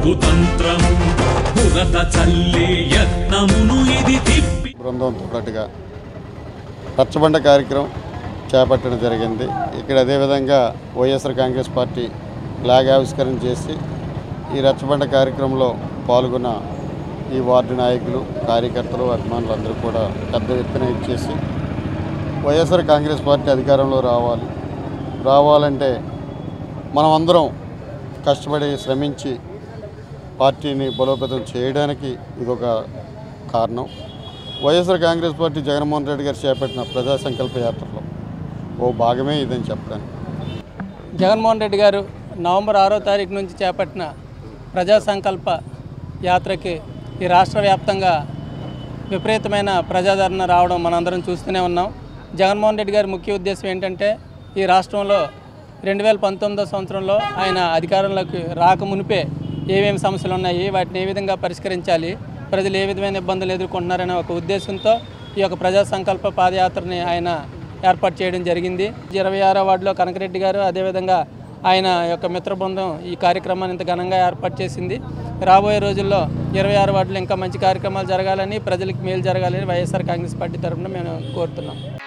కుతంత్రము బురద చల్లే యత్నమును ఇది తిప్పి బృందంతో పాటుగా రచ్చబండ కార్యక్రమం చేపట్టడం జరిగింది ఇక్కడ అదేవిధంగా వైఎస్ఆర్ కాంగ్రెస్ పార్టీ ఫ్లాగ్ ఆవిష్కరణ చేసి ఈ రచ్చబండ కార్యక్రమంలో పాల్గొన్న ఈ వార్డు నాయకులు కార్యకర్తలు అభిమానులు అందరూ కూడా పెద్ద ఎత్తున ఇచ్చేసి వైఎస్ఆర్ కాంగ్రెస్ పార్టీ అధికారంలో రావాలి రావాలంటే మనం అందరం కష్టపడి శ్రమించి పార్టీని బలోపేతం చేయడానికి ఇదొక కారణం వైఎస్ఆర్ కాంగ్రెస్ పార్టీ జగన్మోహన్ రెడ్డి గారు చేపట్టిన ప్రజా సంకల్ప యాత్రలో ఓ భాగమే ఇదని చెప్పడానికి జగన్మోహన్ రెడ్డి గారు నవంబర్ ఆరో తారీఖు నుంచి చేపట్టిన ప్రజా సంకల్ప యాత్రకి ఈ రాష్ట్ర వ్యాప్తంగా విపరీతమైన ప్రజాదరణ రావడం మనందరం చూస్తూనే ఉన్నాం జగన్మోహన్ రెడ్డి గారి ముఖ్య ఉద్దేశం ఏంటంటే ఈ రాష్ట్రంలో రెండు వేల పంతొమ్మిదో సంవత్సరంలో ఆయన అధికారంలోకి రాక మునిపే ఏమేమి సమస్యలు ఉన్నాయి వాటిని ఏ విధంగా పరిష్కరించాలి ప్రజలు ఏ విధమైన ఇబ్బందులు ఎదుర్కొంటున్నారనే ఒక ఉద్దేశంతో ఈ యొక్క ప్రజా సంకల్ప పాదయాత్రని ఆయన ఏర్పాటు చేయడం జరిగింది ఇరవై ఆరో వార్డులో కనకరెడ్డి గారు అదేవిధంగా ఆయన యొక్క మిత్ర బృందం ఈ కార్యక్రమాన్ని ఇంత ఘనంగా ఏర్పాటు చేసింది రాబోయే రోజుల్లో ఇరవై ఆరు వార్డులో ఇంకా మంచి కార్యక్రమాలు జరగాలని ప్రజలకు మేలు జరగాలని వైఎస్ఆర్ కాంగ్రెస్ పార్టీ తరఫున మేము కోరుతున్నాం